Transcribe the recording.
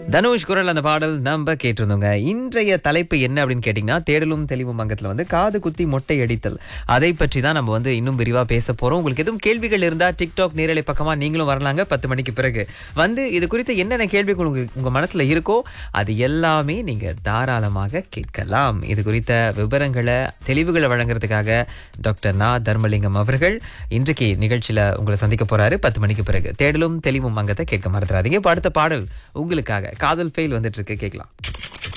தனுஷ் குரல் அந்த பாடல் நம்ம கேட்டிருந்தோங்க இன்றைய தலைப்பு என்ன அப்படின்னு கேட்டிங்கன்னா தேடலும் தெளிவும் அங்கத்தில் வந்து காது குத்தி மொட்டை அடித்தல் அதை பற்றி தான் நம்ம வந்து இன்னும் விரிவாக பேச போகிறோம் உங்களுக்கு எதுவும் கேள்விகள் இருந்தால் டிக்டாக் நேரலை பக்கமாக நீங்களும் வரலாங்க பத்து மணிக்கு பிறகு வந்து இது குறித்த என்னென்ன கேள்விகள் உங்க உங்கள் மனசில் இருக்கோ அது எல்லாமே நீங்கள் தாராளமாக கேட்கலாம் இது குறித்த விவரங்களை தெளிவுகளை வழங்குறதுக்காக டாக்டர் நா தர்மலிங்கம் அவர்கள் இன்றைக்கு நிகழ்ச்சியில் உங்களை சந்திக்க போறாரு பத்து மணிக்கு பிறகு தேடலும் தெளிவும் அங்கத்தை கேட்க மறந்துடாதீங்க இப்போ அடுத்த பாடல் உங்களுக்காக காதல் ஃபெயில் வந்துட்டு இருக்கு கேட்கலாம்